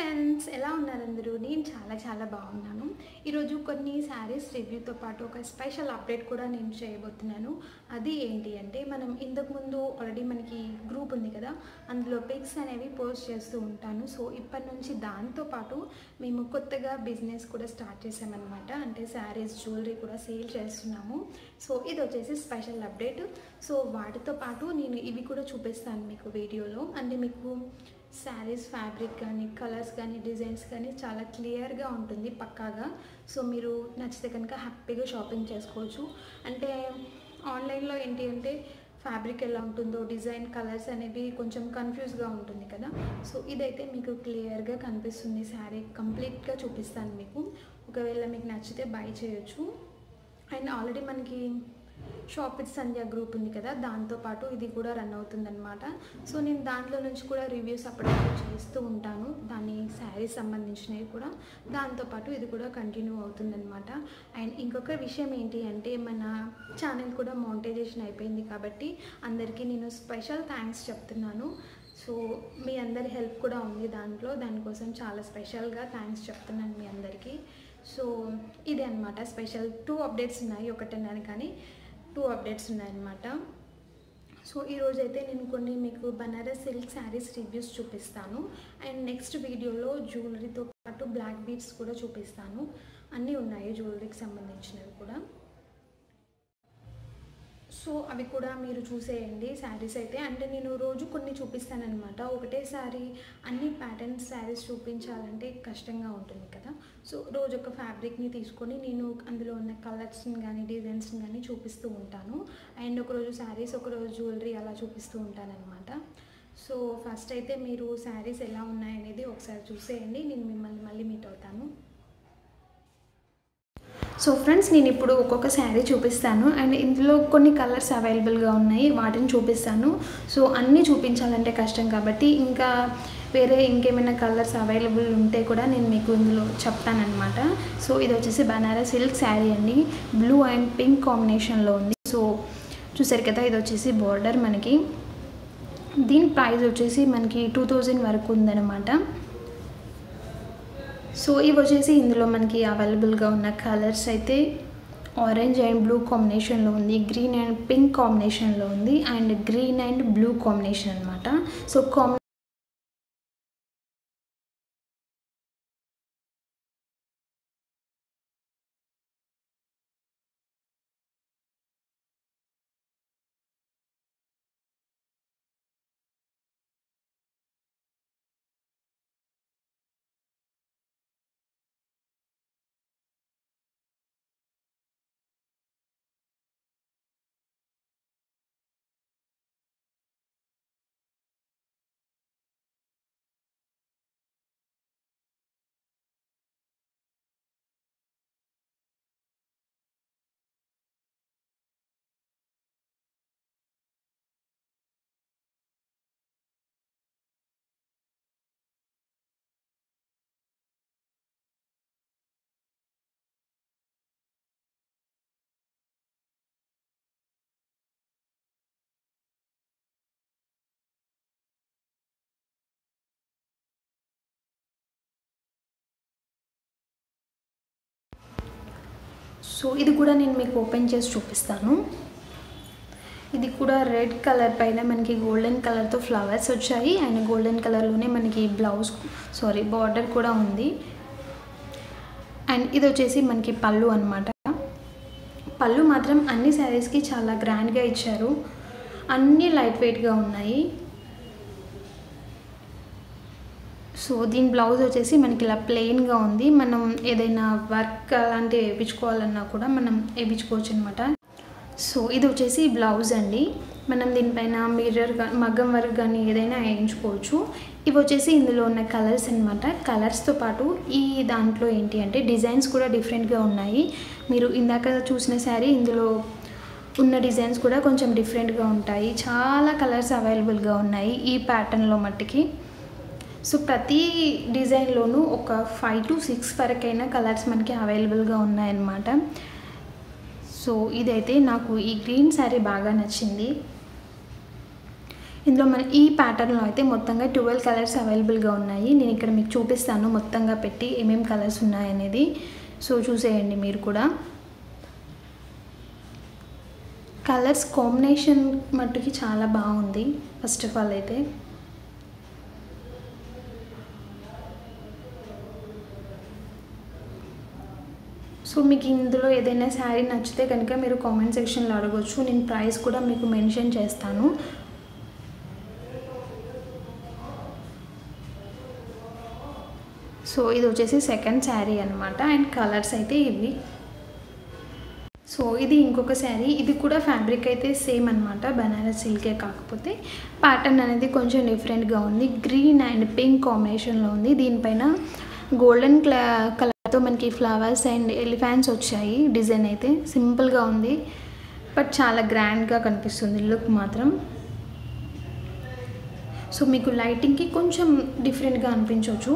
friends ఎలా ఉన్నారు అందరూ నేను చాలా చాలా బాగున్నాను ఈరోజు కొన్ని శారీస్ రివ్యూతో పాటు ఒక స్పెషల్ అప్డేట్ కూడా నేను చేయబోతున్నాను అది ఏంటి అంటే మనం ఇంతకుముందు ఆల్రెడీ మనకి గ్రూప్ ఉంది కదా అందులో పిక్స్ అనేవి పోస్ట్ చేస్తూ ఉంటాను సో ఇప్పటి నుంచి దాంతో పాటు మేము కొత్తగా బిజినెస్ కూడా స్టార్ట్ చేసామన్నమాట అంటే శారీస్ జ్యువెలరీ కూడా సేల్ చేస్తున్నాము సో ఇది వచ్చేసి స్పెషల్ అప్డేట్ సో వాటితో పాటు నేను ఇవి కూడా చూపిస్తాను మీకు వీడియోలో అంటే మీకు శారీస్ ఫ్యాబ్రిక్ కానీ కలర్స్ కానీ డిజైన్స్ కానీ చాలా క్లియర్గా ఉంటుంది పక్కాగా సో మీరు నచ్చితే కనుక హ్యాపీగా షాపింగ్ చేసుకోవచ్చు అంటే ఆన్లైన్లో ఏంటి అంటే ఫ్యాబ్రిక్ ఎలా ఉంటుందో డిజైన్ కలర్స్ అనేవి కొంచెం కన్ఫ్యూజ్గా ఉంటుంది కదా సో ఇదైతే మీకు క్లియర్గా కనిపిస్తుంది శారీ కంప్లీట్గా చూపిస్తాను మీకు ఒకవేళ మీకు నచ్చితే బై చేయొచ్చు అండ్ ఆల్రెడీ మనకి షాప్ విత్ సంధ్య గ్రూప్ ఉంది కదా దాంతోపాటు ఇది కూడా రన్ అవుతుందన్నమాట సో నేను దాంట్లో నుంచి కూడా రివ్యూస్ అప్పుడప్పుడు చేస్తూ ఉంటాను దాని శారీస్ సంబంధించినవి కూడా దాంతోపాటు ఇది కూడా కంటిన్యూ అవుతుందన్నమాట అండ్ ఇంకొక విషయం ఏంటి అంటే మన ఛానల్ కూడా మౌంటైజేషన్ అయిపోయింది కాబట్టి అందరికీ నేను స్పెషల్ థ్యాంక్స్ చెప్తున్నాను సో మీ అందరి హెల్ప్ కూడా ఉంది దాంట్లో దానికోసం చాలా స్పెషల్గా థ్యాంక్స్ చెప్తున్నాను మీ అందరికీ సో ఇదే అనమాట స్పెషల్ టూ అప్డేట్స్ ఉన్నాయి ఒకటన్నాను కానీ టూ అప్డేట్స్ ఉన్నాయన్నమాట సో ఈరోజు అయితే నేను కొన్ని మీకు బనారస్ సిల్క్ శారీస్ రివ్యూస్ చూపిస్తాను అండ్ నెక్స్ట్ వీడియోలో జ్యువెలరీతో పాటు బ్లాక్ బీడ్స్ కూడా చూపిస్తాను అన్నీ ఉన్నాయి జ్యువెలరీకి సంబంధించినవి కూడా సో అవి కూడా మీరు చూసేయండి శారీస్ అయితే అంటే నేను రోజు కొన్ని చూపిస్తానమాట ఒకటేసారి అన్ని ప్యాటర్న్స్ శారీస్ చూపించాలంటే కష్టంగా ఉంటుంది కదా సో రోజు ఒక ఫ్యాబ్రిక్ని తీసుకొని నేను అందులో ఉన్న కలర్స్ని కానీ డిజైన్స్ని కానీ చూపిస్తూ ఉంటాను అండ్ ఒకరోజు శారీస్ ఒకరోజు జ్యువెలరీ అలా చూపిస్తూ ఉంటానన్నమాట సో ఫస్ట్ అయితే మీరు శారీస్ ఎలా ఉన్నాయనేది ఒకసారి చూసేయండి నేను మిమ్మల్ని మళ్ళీ మీట్ అవుతాను సో ఫ్రెండ్స్ నేను ఇప్పుడు ఒక్కొక్క శారీ చూపిస్తాను అండ్ ఇందులో కొన్ని కలర్స్ అవైలబుల్గా ఉన్నాయి వాటిని చూపిస్తాను సో అన్నీ చూపించాలంటే కష్టం కాబట్టి ఇంకా వేరే ఇంకేమైనా కలర్స్ అవైలబుల్ ఉంటే కూడా నేను మీకు ఇందులో చెప్తానమాట సో ఇది వచ్చేసి బనారస్ సిల్క్ శారీ అండి బ్లూ అండ్ పింక్ కాంబినేషన్లో ఉంది సో చూసారు కదా ఇది వచ్చేసి బార్డర్ మనకి దీని ప్రైస్ వచ్చేసి మనకి టూ థౌజండ్ వరకు ఉందన్నమాట సో ఇవి వచ్చేసి ఇందులో మనకి అవైలబుల్గా ఉన్న కలర్స్ అయితే ఆరెంజ్ అండ్ బ్లూ కాంబినేషన్లో ఉంది గ్రీన్ అండ్ పింక్ కాంబినేషన్లో ఉంది and green and blue combination అనమాట సో కాంబి సో ఇది కూడా నేను మీకు ఓపెన్ చేసి చూపిస్తాను ఇది కూడా రెడ్ కలర్ పైన మనకి గోల్డెన్ కలర్తో ఫ్లవర్స్ వచ్చాయి అండ్ గోల్డెన్ కలర్లోనే మనకి బ్లౌజ్ సారీ బార్డర్ కూడా ఉంది అండ్ ఇది వచ్చేసి మనకి పళ్ళు అనమాట పళ్ళు మాత్రం అన్ని శారీస్కి చాలా గ్రాండ్గా ఇచ్చారు అన్నీ లైట్ వెయిట్గా ఉన్నాయి సో దీని బ్లౌజ్ వచ్చేసి మనకి ఇలా ప్లెయిన్గా ఉంది మనం ఏదైనా వర్క్ అలాంటివి వేయించుకోవాలన్నా కూడా మనం వేయించుకోవచ్చు అనమాట సో ఇది వచ్చేసి బ్లౌజ్ అండి మనం దీనిపైన మిర్రర్ మగ్గం వర్క్ కానీ ఏదైనా వేయించుకోవచ్చు ఇవి వచ్చేసి ఇందులో ఉన్న కలర్స్ అనమాట కలర్స్తో పాటు ఈ దాంట్లో ఏంటి అంటే డిజైన్స్ కూడా డిఫరెంట్గా ఉన్నాయి మీరు ఇందాక చూసిన శారీ ఇందులో ఉన్న డిజైన్స్ కూడా కొంచెం డిఫరెంట్గా ఉంటాయి చాలా కలర్స్ అవైలబుల్గా ఉన్నాయి ఈ ప్యాటర్న్లో మట్టికి సో ప్రతి డిజైన్లోనూ ఒక ఫైవ్ టు సిక్స్ వరకైనా కలర్స్ మనకి అవైలబుల్గా ఉన్నాయన్నమాట సో ఇదైతే నాకు ఈ గ్రీన్ శారీ బాగా నచ్చింది ఇందులో మన ఈ ప్యాటర్న్లో అయితే మొత్తంగా ట్వెల్వ్ కలర్స్ అవైలబుల్గా ఉన్నాయి నేను ఇక్కడ మీకు చూపిస్తాను మొత్తంగా పెట్టి ఏమేమి కలర్స్ ఉన్నాయనేది సో చూసేయండి మీరు కూడా కలర్స్ కాంబినేషన్ మట్టుకి చాలా బాగుంది ఫస్ట్ ఆఫ్ ఆల్ అయితే సో మీకు ఇందులో ఏదైనా శారీ నచ్చితే కనుక మీరు కామెంట్ సెక్షన్లో అడగవచ్చు నేను ప్రైస్ కూడా మీకు మెన్షన్ చేస్తాను సో ఇది వచ్చేసి సెకండ్ శారీ అనమాట అండ్ కలర్స్ అయితే ఇవి సో ఇది ఇంకొక శారీ ఇది కూడా ఫ్యాబ్రిక్ అయితే సేమ్ అనమాట బనారస్ సిల్కే కాకపోతే ప్యాటర్న్ అనేది కొంచెం డిఫరెంట్గా ఉంది గ్రీన్ అండ్ పింక్ కాంబినేషన్లో ఉంది దీనిపైన గోల్డెన్ క్లా కలర్తో మనకి ఫ్లవర్స్ అండ్ ఎలిఫాంట్స్ వచ్చాయి డిజైన్ అయితే సింపుల్గా ఉంది బట్ చాలా గ్రాండ్గా కనిపిస్తుంది లుక్ మాత్రం సో మీకు లైటింగ్కి కొంచెం డిఫరెంట్గా అనిపించవచ్చు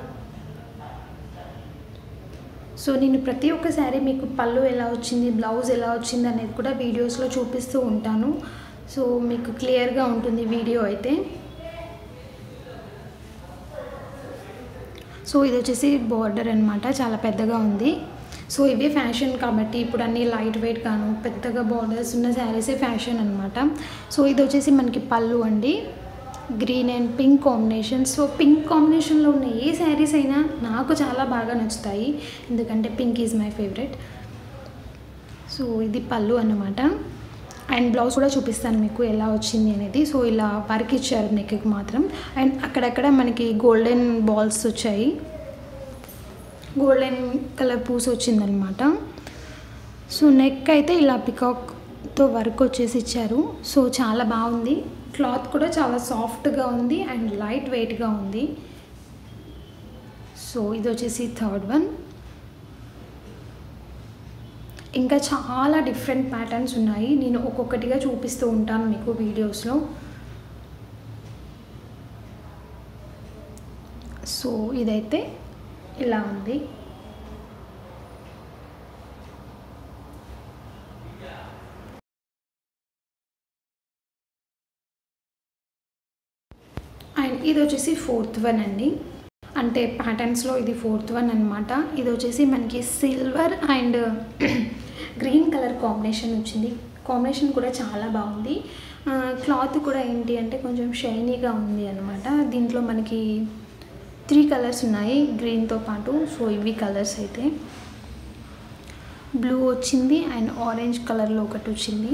సో నేను ప్రతి ఒక్క శారీ మీకు పళ్ళు ఎలా వచ్చింది బ్లౌజ్ ఎలా వచ్చింది అనేది కూడా వీడియోస్లో చూపిస్తూ ఉంటాను సో మీకు క్లియర్గా ఉంటుంది వీడియో అయితే సో ఇది వచ్చేసి బార్డర్ అనమాట చాలా పెద్దగా ఉంది సో ఇవే ఫ్యాషన్ కాబట్టి ఇప్పుడు అన్నీ లైట్ వెయిట్ గాను పెద్దగా బార్డర్స్ ఉన్న శారీసే ఫ్యాషన్ అనమాట సో ఇది వచ్చేసి మనకి పళ్ళు అండి green and pink combination so pink కాంబినేషన్లో ఉన్న ఏ శారీస్ అయినా నాకు చాలా బాగా నచ్చుతాయి ఎందుకంటే pink is my favourite so ఇది పళ్ళు అన్నమాట అండ్ బ్లౌజ్ కూడా చూపిస్తాను మీకు ఎలా వచ్చింది అనేది సో ఇలా వర్క్ ఇచ్చారు నెక్కి మాత్రం అండ్ అక్కడక్కడ మనకి గోల్డెన్ బాల్స్ వచ్చాయి గోల్డెన్ కలర్ పూస్ వచ్చిందనమాట సో నెక్ అయితే ఇలా పికాక్తో వర్క్ వచ్చేసి ఇచ్చారు సో చాలా బాగుంది క్లాత్ కూడా చాలా సాఫ్ట్గా ఉంది అండ్ లైట్ వెయిట్గా ఉంది సో ఇది వచ్చేసి థర్డ్ వన్ ఇంకా చాలా డిఫరెంట్ ప్యాటర్న్స్ ఉన్నాయి నేను ఒక్కొక్కటిగా చూపిస్తూ ఉంటాను మీకు వీడియోస్లో సో ఇదైతే ఇలా ఉంది అండ్ ఇది వచ్చేసి ఫోర్త్ వన్ అండి అంటే ప్యాటర్న్స్లో ఇది ఫోర్త్ వన్ అనమాట ఇది వచ్చేసి మనకి silver and green colour combination వచ్చింది కాంబినేషన్ కూడా చాలా బాగుంది క్లాత్ కూడా ఏంటి అంటే కొంచెం షైనీగా ఉంది అనమాట దీంట్లో మనకి త్రీ కలర్స్ ఉన్నాయి గ్రీన్తో పాటు సో ఇవి కలర్స్ అయితే బ్లూ వచ్చింది అండ్ ఆరెంజ్ కలర్లో ఒకటి వచ్చింది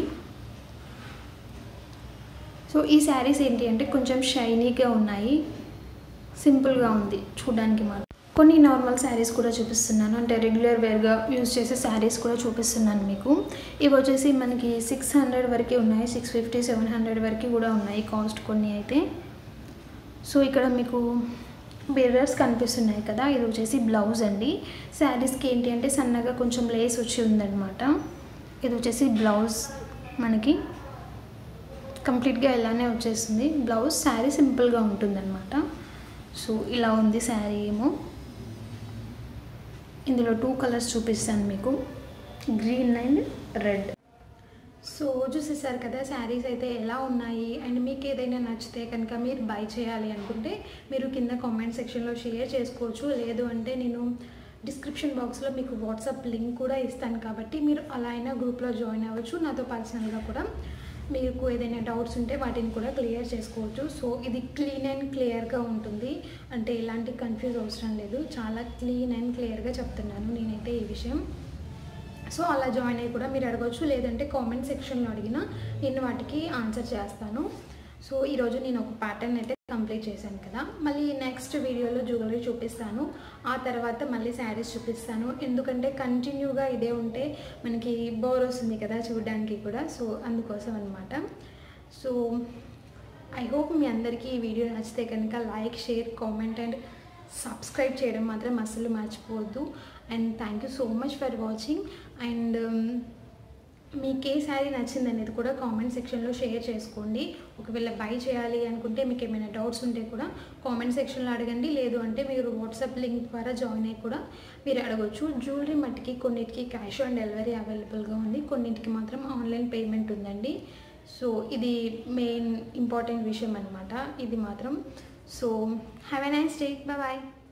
సో ఈ శారీస్ ఏంటి అంటే కొంచెం షైనీగా ఉన్నాయి సింపుల్గా ఉంది చూడడానికి మాత్రం కొన్ని నార్మల్ శారీస్ కూడా చూపిస్తున్నాను అంటే రెగ్యులర్ వేర్గా యూజ్ చేసే శారీస్ కూడా చూపిస్తున్నాను మీకు ఇవి వచ్చేసి మనకి సిక్స్ హండ్రెడ్ వరకు ఉన్నాయి సిక్స్ ఫిఫ్టీ సెవెన్ హండ్రెడ్ వరకు కూడా ఉన్నాయి కాస్ట్ కొన్ని అయితే సో ఇక్కడ మీకు మిర్రర్స్ కనిపిస్తున్నాయి కదా ఇది వచ్చేసి బ్లౌజ్ అండి శారీస్కి ఏంటి అంటే సన్నగా కొంచెం లేస్ వచ్చి ఉందన్నమాట ఇది వచ్చేసి బ్లౌజ్ మనకి కంప్లీట్గా ఇలానే వచ్చేస్తుంది బ్లౌజ్ శారీ సింపుల్గా ఉంటుందన్నమాట సో ఇలా ఉంది శారీ ఏమో ఇందులో టూ కలర్స్ చూపిస్తాను మీకు గ్రీన్ అండ్ రెడ్ సో చూసేసారు కదా శారీస్ అయితే ఎలా ఉన్నాయి అండ్ మీకు ఏదైనా నచ్చితే కనుక మీరు బై చేయాలి అనుకుంటే మీరు కింద కామెంట్ సెక్షన్లో షేర్ చేసుకోవచ్చు లేదు అంటే నేను డిస్క్రిప్షన్ బాక్స్లో మీకు వాట్సాప్ లింక్ కూడా ఇస్తాను కాబట్టి మీరు అలా అయినా గ్రూప్లో జాయిన్ అవ్వచ్చు నాతో పర్సనల్గా కూడా మీకు ఏదైనా డౌట్స్ ఉంటే వాటిని కూడా క్లియర్ చేసుకోవచ్చు సో ఇది క్లీన్ అండ్ క్లియర్గా ఉంటుంది అంటే ఎలాంటి కన్ఫ్యూజ్ అవసరం లేదు చాలా క్లీన్ అండ్ క్లియర్గా చెప్తున్నాను నేనైతే ఈ విషయం సో అలా జాయిన్ అయ్యి కూడా మీరు అడగవచ్చు లేదంటే కామెంట్ సెక్షన్లో అడిగినా నేను వాటికి ఆన్సర్ చేస్తాను సో ఈరోజు నేను ఒక ప్యాటర్న్ అయితే కంప్లీట్ చేశాను కదా మళ్ళీ నెక్స్ట్ వీడియోలో జ్యువెలరీ చూపిస్తాను ఆ తర్వాత మళ్ళీ శారీస్ చూపిస్తాను ఎందుకంటే కంటిన్యూగా ఇదే ఉంటే మనకి బోర్ వస్తుంది కదా చూడడానికి కూడా సో అందుకోసం అనమాట సో ఐ హోప్ మీ అందరికీ ఈ వీడియో నచ్చితే కనుక like share comment and subscribe చేయడం మాత్రం అస్సలు మర్చిపోవద్దు and thank you so much for watching and మీకు ఏ శారీ నచ్చింది అనేది కూడా కామెంట్ సెక్షన్లో షేర్ చేసుకోండి ఒకవేళ బై చేయాలి అనుకుంటే మీకు ఏమైనా డౌట్స్ ఉంటే కూడా కామెంట్ సెక్షన్లో అడగండి లేదు అంటే మీరు వాట్సాప్ లింక్ ద్వారా జాయిన్ అయ్యి కూడా మీరు అడగవచ్చు జ్యువెలరీ మట్టికి కొన్నిటికి క్యాష్ ఆన్ డెలివరీ అవైలబుల్గా ఉంది కొన్నింటికి మాత్రం ఆన్లైన్ పేమెంట్ ఉందండి సో ఇది మెయిన్ ఇంపార్టెంట్ విషయం అనమాట ఇది మాత్రం so have a nice day bye